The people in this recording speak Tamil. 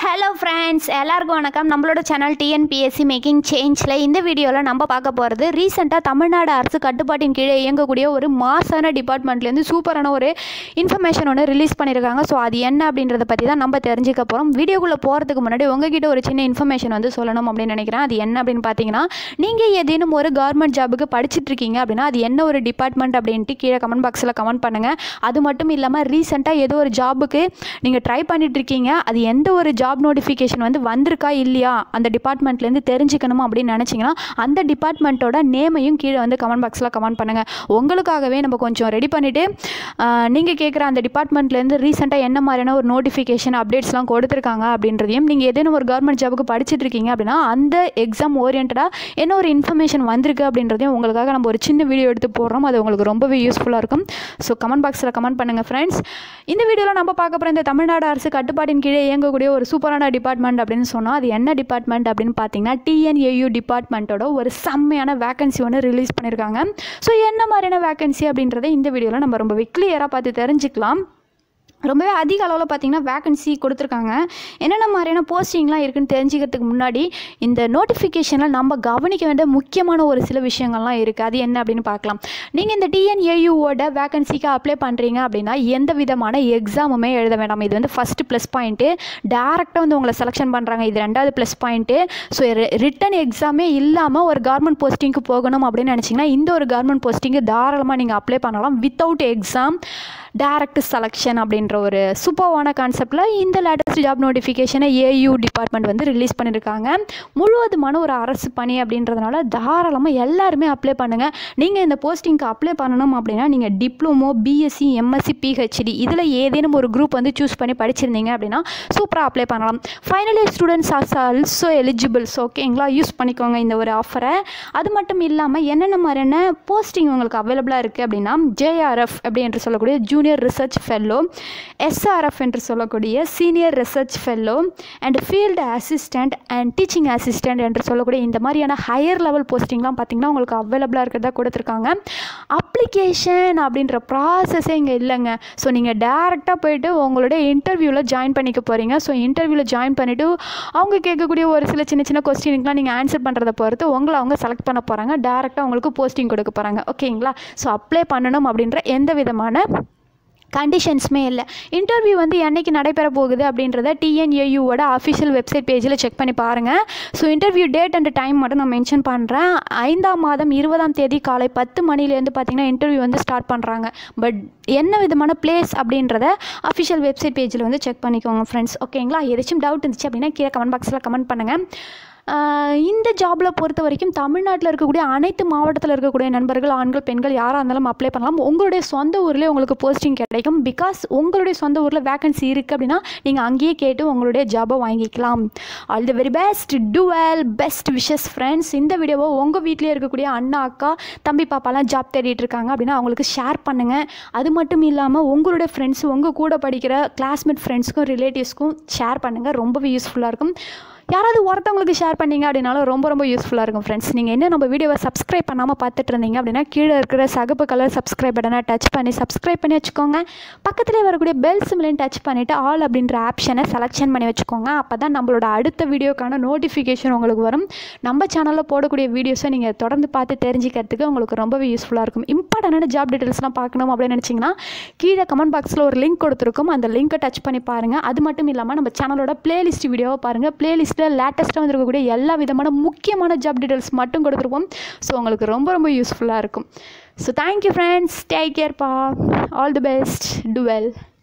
ஹலோ ஃப்ரெண்ட்ஸ் எல்லாருக்கும் வணக்கம் நம்மளோட சேனல் டிஎன்பிஎஸ்சி மேக்கிங் சேஞ்சில் இந்த வீடியோவில் நம்ம பார்க்க போகிறது ரீசெண்டாக தமிழ்நாடு அரசு கட்டுப்பாட்டின் கீழே இயங்கக்கூடிய ஒரு மாசான டிபார்ட்மெண்ட்லேருந்து சூப்பரான ஒரு இன்ஃபர்மேஷன் ஒன்று ரிலீஸ் பண்ணியிருக்காங்க ஸோ அது என்ன அப்படின்றத பற்றி தான் நம்ம தெரிஞ்சுக்க போகிறோம் வீடியோக்குள்ளே போகிறதுக்கு முன்னாடி உங்ககிட்ட ஒரு சின்ன இன்ஃபர்மேஷன் வந்து சொல்லணும் அப்படின்னு நினைக்கிறேன் அது என்ன அப்படின்னு பார்த்தீங்கன்னா நீங்கள் ஏதேனும் ஒரு கவர்மெண்ட் ஜாபுக்கு படிச்சுட்டு இருக்கீங்க அப்படின்னா அது என்ன ஒரு டிபார்ட்மெண்ட் அப்படின்ட்டு கீழே கமெண்ட் பாக்ஸில் கமெண்ட் பண்ணுங்கள் அது மட்டும் இல்லாமல் ரீசெண்டாக ஏதோ ஒரு ஜாபுக்கு நீங்கள் ட்ரை பண்ணிட்டு இருக்கீங்க அது எந்த ஒரு ஜாப் நோட்டிஃபிகேஷன் வந்து வந்திருக்கா இல்லையா அந்த டிபார்ட்மெண்ட்லேருந்து தெரிஞ்சுக்கணும் அப்படின்னு நினச்சிங்கன்னா அந்த டிபார்ட்மெண்ட்டோட நேமையும் கீழே வந்து கமெண்ட் பாக்ஸில் கமெண்ட் பண்ணுங்கள் உங்களுக்காகவே நம்ம கொஞ்சம் ரெடி பண்ணிவிட்டு நீங்கள் கேட்குற அந்த டிபார்ட்மெண்ட்லேருந்து ரீசெண்டாக என்ன மாதிரியான ஒரு நோட்டிஃபிகேஷன் அப்டேட்ஸ்லாம் கொடுத்துருக்காங்க அப்படின்றதையும் நீங்கள் ஏதேனும் ஒரு கவர்மெண்ட் ஜாபுக்கு படிச்சுட்டு இருக்கீங்க அப்படின்னா அந்த எக்ஸாம் ஓரியன்டாக என்ன ஒரு இன்ஃபர்மேஷன் வந்திருக்கு அப்படின்றதையும் உங்களுக்காக நம்ம ஒரு சின்ன வீடியோ எடுத்து போடுறோம் அது உங்களுக்கு ரொம்பவே யூஸ்ஃபுல்லாக இருக்கும் ஸோ கமெண்ட் பாக்ஸில் கமெண்ட் பண்ணுங்கள் ஃப்ரெண்ட்ஸ் இந்த வீடியோவில் நம்ம பார்க்க போகிற இந்த தமிழ்நாடு அரசு கட்டுப்பாட்டின் கீழே இயங்கக்கூடிய ஒரு சூப்பரான டிபார்ட்மெண்ட் அப்படின்னு சொன்னால் அது என்ன டிபார்ட்மெண்ட் அப்படின்னு பார்த்தீங்கன்னா டிஎன்ஏயு டிபார்ட்மெண்ட்டோட ஒரு செம்மையான வேகன்சி ஒன்று ரிலீஸ் பண்ணியிருக்காங்க ஸோ என்ன மாதிரியான வேகன்சி அப்படின்றத இந்த வீடியோவில் நம்ம ரொம்பவே கிளியராக பார்த்து தெரிஞ்சுக்கலாம் ரொம்பவே அதிக அளவில் பார்த்தீங்கன்னா வேகன்சி கொடுத்துருக்காங்க என்னென்ன மாதிரியான போஸ்டிங்லாம் இருக்குன்னு தெரிஞ்சுக்கிறதுக்கு முன்னாடி இந்த நோட்டிஃபிகேஷனில் நம்ம கவனிக்க வேண்டிய முக்கியமான ஒரு சில விஷயங்கள்லாம் இருக்குது அது என்ன அப்படின்னு பார்க்கலாம் நீங்கள் இந்த டிஎன்ஏயூவோட வேகன்சிக்கு அப்ளை பண்ணுறீங்க அப்படின்னா எந்த விதமான எக்ஸாமுமே எழுத வேண்டாம் இது வந்து ஃபஸ்ட்டு ப்ளஸ் பாயிண்ட்டு டேரெக்டாக வந்து உங்களை செலெக்ஷன் பண்ணுறாங்க இது ரெண்டாவது ப்ளஸ் பாயிண்ட்டு ஸோ ரிட்டன் எக்ஸாமே இல்லாமல் ஒரு கவர்மெண்ட் போஸ்டிங்க்கு போகணும் அப்படின்னு நினச்சிங்கன்னா இந்த ஒரு கவர்மெண்ட் போஸ்டிங்கு தாராளமாக நீங்கள் அப்ளை பண்ணலாம் வித்தவுட் எக்ஸாம் டேரக்ட் செலெக்ஷன் அப்படின்ற ஒரு சூப்பர்வான கான்செப்டில் இந்த லேட்டஸ்ட் ஜாப் நோட்டிஃபிகேஷனை ஏயு டிபார்ட்மெண்ட் வந்து ரிலீஸ் பண்ணியிருக்காங்க முழுவதுமான ஒரு அரசு பணி அப்படின்றதுனால தாராளமாக எல்லாருமே அப்ளை பண்ணுங்கள் நீங்கள் இந்த போஸ்டிங்க்கு அப்ளை பண்ணணும் அப்படின்னா நீங்கள் டிப்ளமோ பிஎஸ்சி எம்எஸ்சி பிஹெச்டி இதில் ஏதேனும் ஒரு குரூப் வந்து சூஸ் பண்ணி படிச்சிருந்தீங்க அப்படின்னா சூப்பராக அப்ளை பண்ணலாம் final year students as also eligibles ஓகேங்களா யூஸ் பண்ணிக்கோங்க இந்த ஒரு ஆஃபரை அது மட்டும் இல்லாமல் என்னென்ன மாதிரியான போஸ்டிங் உங்களுக்கு அவைலபிளாக இருக்குது அப்படின்னா ஜேஆர்எஃப் அப்படி என்று சொல்லக்கூடிய ஜூனியர் ரிசர்ச் ஃபெல்லோ எஸ்ஆர்எஃப் என்று சொல்லக்கூடிய senior research fellow and field assistant and teaching assistant என்று சொல்லக்கூடிய இந்த மாதிரியான ஹையர் லெவல் போஸ்டிங்லாம் பார்த்திங்கன்னா உங்களுக்கு அவைலபிளாக இருக்கிறதா கொடுத்துருக்காங்க அப்ளிகேஷன் அப்படின்ற ப்ராசஸே இங்கே இல்லைங்க ஸோ நீங்கள் டேரெக்டாக போயிட்டு உங்களுடைய இன்டர்வியூவில் ஜாயின் பண்ணிக்க போகிறீங்க ஸோ இன்டர்வியூவில் ஜாயின் பண்ணிவிட்டு அவங்க கேட்கக்கூடிய ஒரு சில சின்ன சின்ன கொஸ்டினுக்குலாம் நீங்கள் ஆன்சர் பண்ணுறத பொறுத்து உங்களை அவங்க செலக்ட் பண்ண போகிறாங்க டேரெக்டாக உங்களுக்கு போஸ்டிங் கொடுக்க போகிறாங்க ஓகேங்களா ஸோ அப்ளை பண்ணணும் அப்படின்ற எந்த விதமான கண்டிஷன்ஸுமே இல்லை இன்டர்வியூ வந்து என்றைக்கு நடைபெற போகுது அப்படின்றத டிஎன்ஏயூவோட அஃபிஷியல் வெப்சைட் பேஜில் செக் பண்ணி பாருங்கள் so interview date and time மட்டும் நான் மென்ஷன் பண்ணுறேன் ஐந்தாம் மாதம் இருபதாம் தேதி காலை பத்து மணிலேருந்து பார்த்தீங்கன்னா இன்டர்வியூ வந்து ஸ்டார்ட் பண்ணுறாங்க பட் என்ன விதமான பிளேஸ் அப்படின்றத அஃபிஷியல் வெப்சைட் பேஜில் வந்து செக் பண்ணிக்கோங்க ஃப்ரெண்ட்ஸ் ஓகேங்களா ஏதாச்சும் டவுட் இருந்துச்சு அப்படின்னா கீழே கமெண்ட் பாக்ஸில் கமெண்ட் பண்ணுங்கள் இந்த ஜாபில் பொறுத்த வரைக்கும் தமிழ்நாட்டில் இருக்கக்கூடிய அனைத்து மாவட்டத்தில் இருக்கக்கூடிய நண்பர்கள் ஆண்கள் பெண்கள் யாராக இருந்தாலும் அப்ளை பண்ணலாம் உங்களுடைய சொந்த ஊர்லேயே உங்களுக்கு போஸ்டிங் கிடைக்கும் பிகாஸ் உங்களுடைய சொந்த ஊரில் வேகன்சி இருக்குது அப்படின்னா நீங்கள் அங்கேயே கேட்டு உங்களுடைய ஜாபை வாங்கிக்கலாம் all the very best do well best wishes friends இந்த வீடியோவை உங்கள் வீட்டிலே இருக்கக்கூடிய அண்ணா அக்கா தம்பி பாப்பாலாம் ஜாப் தேடிட்டு இருக்காங்க அப்படின்னா அவங்களுக்கு ஷேர் பண்ணுங்கள் அது மட்டும் இல்லாமல் உங்களுடைய ஃப்ரெண்ட்ஸ் உங்கள் கூட படிக்கிற கிளாஸ்மேட் ஃப்ரெண்ட்ஸ்க்கும் ரிலேட்டிவ்ஸ்க்கும் ஷேர் பண்ணுங்கள் ரொம்பவே யூஸ்ஃபுல்லாக இருக்கும் யாராவது ஒருத்தவங்களுக்கு ஷேர் பண்ணீங்க அப்படின்னாலும் ரொம்ப ரொம்ப யூஸ்ஃபுல்லாக இருக்கும் ஃப்ரெண்ட்ஸ் நீங்கள் என்ன நம்ம வீடியோவை சப்ஸ்கிரைப் பண்ணாமல் பார்த்துட்டு இருந்தீங்க அப்படின்னா கீழே இருக்கிற சகப்பு கலர் சப்ஸ்கிரைப் பட்டனை டச் பண்ணி சப்ஸ்கிரைப் பண்ணி வச்சுக்கோங்க பக்கத்துலேயே வரக்கூடிய பெல் சிம்லையும் டச் பண்ணிவிட்டு ஆல் அப்படின்ற ஆப்ஷனை செலெக்ஷன் பண்ணி வச்சுக்கோங்க அப்போ தான் நம்மளோட அடுத்த வீடியோக்கான நோட்டிஃபிகேஷன் உங்களுக்கு வரும் நம்ம சேனலில் போடக்கூடிய வீடியோஸை நீங்கள் தொடர்ந்து பார்த்து தெரிஞ்சுக்கிறதுக்கு உங்களுக்கு ரொம்பவே யூஸ்ஃபுல்லாக இருக்கும் இம்பார்ட்டண்டான ஜாப் டீட்டெயில்ஸ்லாம் பார்க்கணும் அப்படின்னு நினச்சிங்கன்னா கீழே கமெண்ட் பாக்ஸில் ஒரு லிங்க் கொடுத்துருக்கும் அந்த லிங்க்கை டச் பண்ணி பாருங்கள் அது மட்டும் இல்லாமல் நம்ம சேனலோட பிளேலிஸ்ட் வீடியோவை பாருங்கள் பிளேலிஸ்ட் லிஸ்ட்டில் லேட்டஸ்ட்டாக வந்திருக்கக்கூடிய எல்லா விதமான முக்கியமான ஜாப் டீட்டெயில்ஸ் மட்டும் கொடுத்துருப்போம் ஸோ உங்களுக்கு ரொம்ப ரொம்ப யூஸ்ஃபுல்லாக இருக்கும் so thank you friends take care பா all the best do well